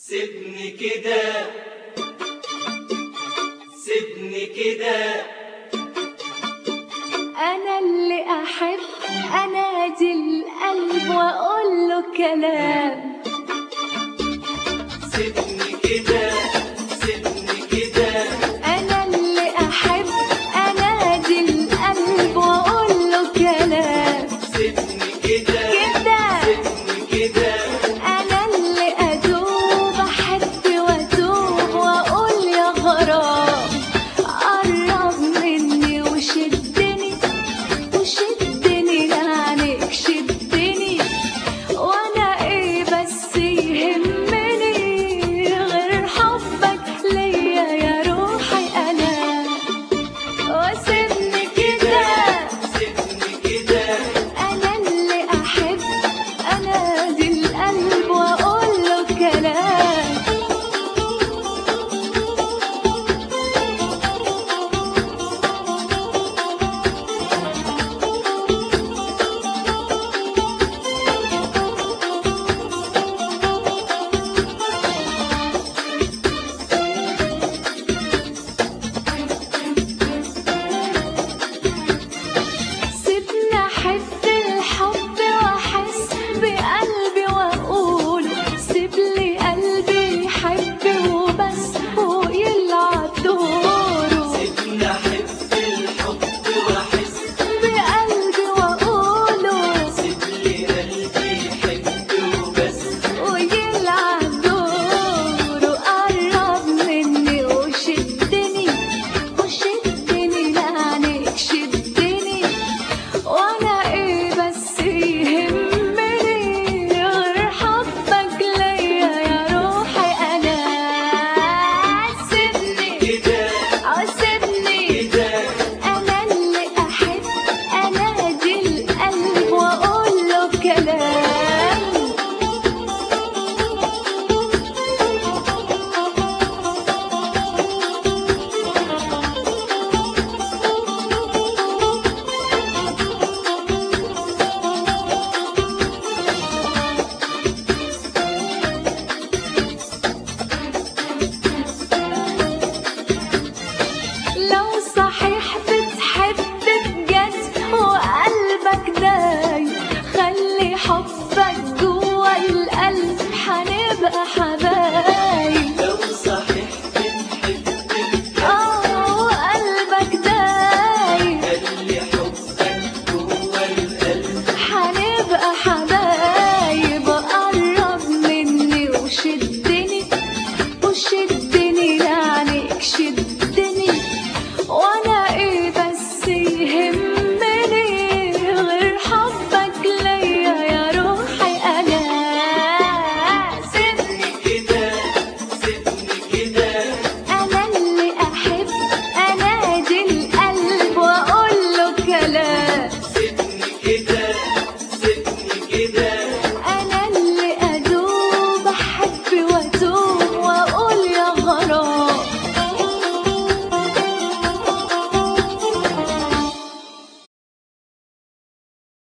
سيبني كده سيبني كده أنا اللي أحب أنادي القلب وأقول له كلام سيبني كده سيبني كده أنا اللي أحب أنادي القلب وأقول له كلام سيبني كده كده سيبني كده أنا اللي أدوب أحب وأتوب وأقول يا غرام قرب مني وشدني وشدني لعنك شدني وأنا إيه بس يهمني غير حبك ليا يا روحي أنا وسيبني كده سيبني كده أنا اللي أحب أنادي القلب وأقول له كلام سيبني أحب الحب وأحس بقلبي وأقول سيب لي قلبي يحب وبس ويلعب دوره سيبني احب الحب واحس بقلبي وأقوله سيب لي قلبي يحب وبس ويلعب دوره قرب مني وشدني وشدني لعنك شدني وانا ايه بس يهمني غير حبك ليا يا روحي انا سيبني كده او سيبني كده انا اللي احب انادي القلب واقول له كلام لو صحيح بتحب بجد وقلبك داي خلي حبك جوا القلب حنبقى حبايب